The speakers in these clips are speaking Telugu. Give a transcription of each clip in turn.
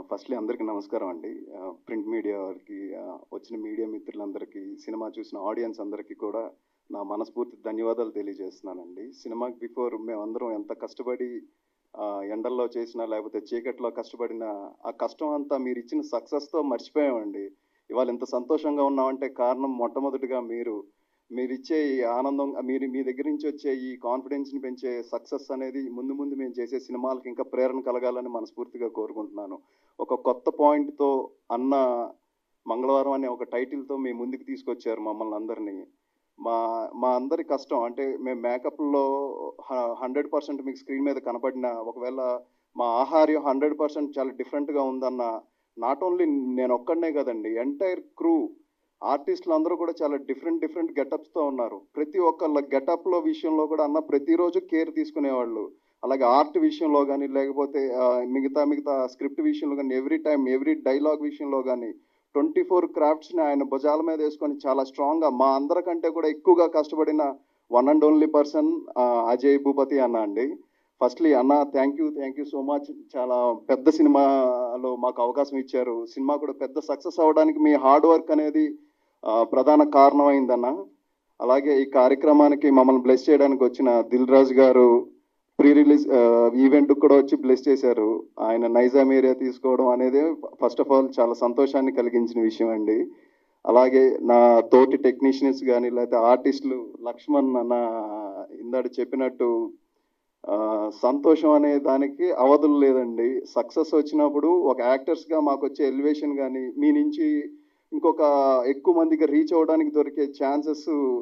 ఫస్ట్లీ అందరికీ నమస్కారం అండి ప్రింట్ మీడియా వారికి ఆ, వచ్చిన మీడియా మిత్రులందరికీ సినిమా చూసిన ఆడియన్స్ అందరికీ కూడా నా మనస్ఫూర్తి ధన్యవాదాలు తెలియజేస్తున్నానండి సినిమాకి బిఫోర్ మేమందరం ఎంత కష్టపడి ఆ, ఎండల్లో చేసినా లేకపోతే చీకట్లో కష్టపడిన ఆ కష్టం అంతా మీరు ఇచ్చిన సక్సెస్తో మర్చిపోయామండి ఇవాళ ఇంత సంతోషంగా ఉన్నామంటే కారణం మొట్టమొదటిగా మీరు మీరు ఇచ్చే ఈ ఆనందం మీరు మీ దగ్గర నుంచి వచ్చే ఈ కాన్ఫిడెన్స్ని పెంచే సక్సెస్ అనేది ముందు ముందు మేము చేసే సినిమాలకు ఇంకా ప్రేరణ కలగాలని మనస్ఫూర్తిగా కోరుకుంటున్నాను ఒక కొత్త పాయింట్తో అన్న మంగళవారం అనే ఒక టైటిల్తో మీ ముందుకు తీసుకొచ్చారు మమ్మల్ని అందరినీ మా మా అందరి కష్టం అంటే మేము మేకప్లో హండ్రెడ్ పర్సెంట్ మీకు స్క్రీన్ మీద కనపడిన ఒకవేళ మా ఆహార్యం హండ్రెడ్ పర్సెంట్ చాలా డిఫరెంట్గా ఉందన్న నాట్ ఓన్లీ నేను ఒక్కడనే కదండి ఎంటైర్ క్రూ ఆర్టిస్టులు అందరూ కూడా చాలా డిఫరెంట్ డిఫరెంట్ గెటప్స్తో ఉన్నారు ప్రతి ఒక్కళ్ళ గెటప్లో విషయంలో కూడా అన్న ప్రతిరోజు కేర్ తీసుకునేవాళ్ళు అలాగే ఆర్ట్ విషయంలో కానీ లేకపోతే ఆ, మిగతా మిగతా స్క్రిప్ట్ విషయంలో కానీ ఎవ్రీ టైం ఎవ్రీ డైలాగ్ విషయంలో కానీ ట్వంటీ ఫోర్ క్రాఫ్ట్స్ని ఆయన భుజాల మీద వేసుకొని చాలా స్ట్రాంగ్గా మా అందరికంటే కూడా ఎక్కువగా కష్టపడిన one and only person Ajay Bhupathi అన్న అండి ఫస్ట్లీ అన్న thank you thank you so much చాలా పెద్ద సినిమాలో మాకు అవకాశం ఇచ్చారు సినిమా కూడా పెద్ద సక్సెస్ అవ్వడానికి మీ హార్డ్ వర్క్ అనేది ఆ, ప్రధాన కారణమైందన్న అలాగే ఈ కార్యక్రమానికి మమ్మల్ని బ్లెస్ చేయడానికి వచ్చిన దిల్ రాజు గారు ప్రీ రిలీజ్ ఈవెంట్ కూడా వచ్చి బ్లెస్ చేశారు ఆయన నైజాం ఏరియా తీసుకోవడం అనేది ఫస్ట్ ఆఫ్ ఆల్ చాలా సంతోషాన్ని కలిగించిన విషయం అండి అలాగే నా తోటి టెక్నీషియన్స్ కానీ లేకపోతే ఆర్టిస్టులు లక్ష్మణ్ అన్న ఇందాడు చెప్పినట్టు ఆ, సంతోషం అనే దానికి అవధులు లేదండి సక్సెస్ వచ్చినప్పుడు ఒక యాక్టర్స్గా మాకు వచ్చే ఎలివేషన్ కానీ మీ నుంచి ఇంకొక ఎక్కువ మందికి రీచ్ అవ్వడానికి దొరికే ఛాన్సెస్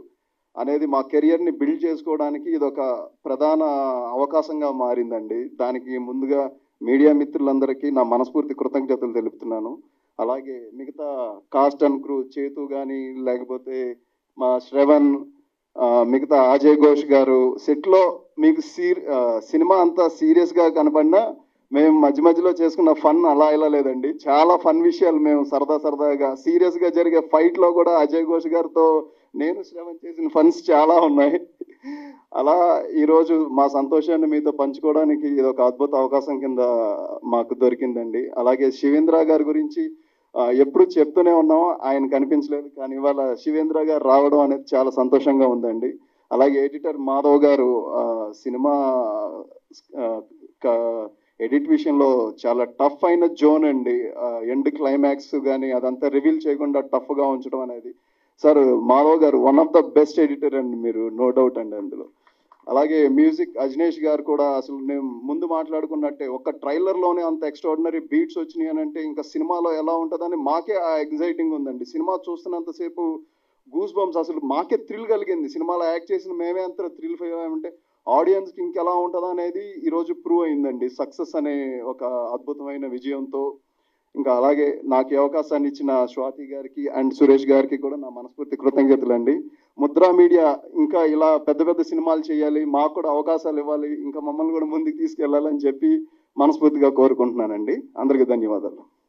అనేది మా కెరియర్ని బిల్డ్ చేసుకోవడానికి ఇది ఒక ప్రధాన అవకాశంగా మారిందండి దానికి ముందుగా మీడియా మిత్రులందరికీ నా మనస్ఫూర్తి కృతజ్ఞతలు తెలుపుతున్నాను అలాగే మిగతా కాస్ట్ అండ్ క్రూ చేతు కానీ లేకపోతే మా శ్రవణ్ ఆ, మిగతా అజయ్ ఘోష్ గారు సెట్లో మీకు సీర్ ఆ, సినిమా అంతా సీరియస్గా కనపడినా మేము మధ్య మధ్యలో చేసుకున్న ఫన్ అలా ఇలా లేదండి చాలా ఫన్ విషయాలు మేము సరదా సరదాగా సీరియస్గా జరిగే ఫైట్లో కూడా అజయ్ ఘోష్ గారితో నేను శ్రవణ్ చేసిన ఫన్స్ చాలా ఉన్నాయి అలా ఈరోజు మా సంతోషాన్ని మీతో పంచుకోవడానికి ఇది ఒక అద్భుత అవకాశం కింద మాకు దొరికిందండి అలాగే శివేంద్ర గారి గురించి ఆ, ఎప్పుడు చెప్తూనే ఉన్నాం ఆయన కనిపించలేదు కానీ ఇవాళ శివేంద్ర గారు రావడం అనేది చాలా సంతోషంగా ఉందండి అలాగే ఎడిటర్ మాధవ్ గారు ఆ, సినిమా ఎడిట్ విషయంలో చాలా టఫ్ అయిన జోన్ అండి ఎండ్ క్లైమాక్స్ కానీ అదంతా రివీల్ చేయకుండా టఫ్గా ఉంచడం అనేది sir Madhav garu one of the best editor అండి మీరు నో డౌట్ అండి అందులో అలాగే మ్యూజిక్ అజ్నేష్ గారు కూడా అసలు నేను ముందు మాట్లాడుకున్నట్టే ఒక ట్రైలర్లోనే అంత ఎక్స్ట్రాడినరీ బీట్స్ వచ్చినాయి అని అంటే ఇంకా సినిమాలో ఎలా ఉంటుందని మాకే ఆ ఎగ్జైటింగ్ ఉందండి సినిమా చూస్తున్నంతసేపు గూస్ బంప్స్ అసలు మాకే థ్రిల్ కలిగింది సినిమాలో యాక్ట్ చేసిన మేమే అంత థ్రిల్ అయ్యామంటే ఆడియన్స్కి ఇంకెలా ఉంటుందా అనేది ఈరోజు ప్రూవ్ అయిందండి సక్సెస్ అనే ఒక అద్భుతమైన విజయంతో ఇంకా అలాగే నాకు ఈ అవకాశాన్ని ఇచ్చిన స్వాతి గారికి అండ్ సురేష్ గారికి కూడా నా మనస్ఫూర్తి కృతజ్ఞతలు అండి ముద్రా మీడియా ఇంకా ఇలా పెద్ద పెద్ద సినిమాలు చేయాలి మాకు కూడా అవకాశాలు ఇవ్వాలి ఇంకా మమ్మల్ని కూడా ముందుకు తీసుకెళ్లాలని చెప్పి మనస్ఫూర్తిగా కోరుకుంటున్నానండి అందరికీ ధన్యవాదాలు